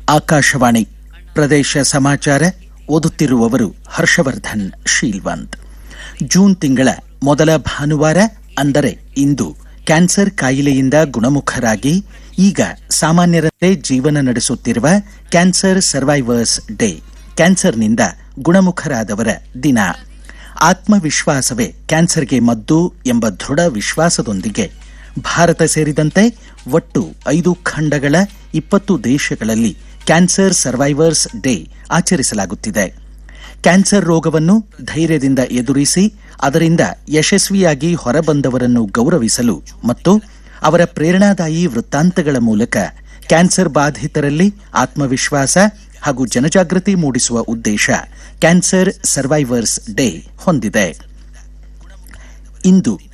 ಆಕಾಶವಾಣಿ ಪ್ರದೇಶ ಸಮಾಚಾರ ಓದುತ್ತಿರುವವರು ಹರ್ಷವರ್ಧನ್ ಶೀಲ್ವಂತ್ ಜೂನ್ ತಿಂಗಳ ಮೊದಲ ಭಾನುವಾರ ಅಂದರೆ ಇಂದು ಕ್ಯಾನ್ಸರ್ ಕಾಯಿಲೆಯಿಂದ ಗುಣಮುಖರಾಗಿ ಈಗ ಸಾಮಾನ್ಯರಂತೆ ಜೀವನ ನಡೆಸುತ್ತಿರುವ ಕ್ಯಾನ್ಸರ್ ಸರ್ವೈವರ್ಸ್ ಡೇ ಕ್ಯಾನ್ಸರ್ನಿಂದ ಗುಣಮುಖರಾದವರ ದಿನ ಆತ್ಮವಿಶ್ವಾಸವೇ ಕ್ಯಾನ್ಸರ್ಗೆ ಮದ್ದು ಎಂಬ ದೃಢ ವಿಶ್ವಾಸದೊಂದಿಗೆ ಭಾರತ ಸೇರಿದಂತೆ ಒಟ್ಟು ಐದು ಖಂಡಗಳ ಇಪ್ಪತ್ತು ದೇಶಗಳಲ್ಲಿ ಕ್ಯಾನ್ಸರ್ ಸರ್ವೈವರ್ಸ್ ಡೇ ಆಚರಿಸಲಾಗುತ್ತಿದೆ ಕ್ಯಾನ್ಸರ್ ರೋಗವನ್ನು ಧೈರ್ಯದಿಂದ ಎದುರಿಸಿ ಅದರಿಂದ ಯಶಸ್ವಿಯಾಗಿ ಹೊರಬಂದವರನ್ನು ಗೌರವಿಸಲು ಮತ್ತು ಅವರ ಪ್ರೇರಣಾದಾಯಿ ವೃತ್ತಾಂತಗಳ ಮೂಲಕ ಕ್ಯಾನ್ಸರ್ ಬಾಧಿತರಲ್ಲಿ ಆತ್ಮವಿಶ್ವಾಸ ಹಾಗೂ ಜನಜಾಗೃತಿ ಮೂಡಿಸುವ ಉದ್ದೇಶ ಕ್ಯಾನ್ಸರ್ ಸರ್ವೈವರ್ಸ್ ಡೇ ಹೊಂದಿದೆ ಇಂದು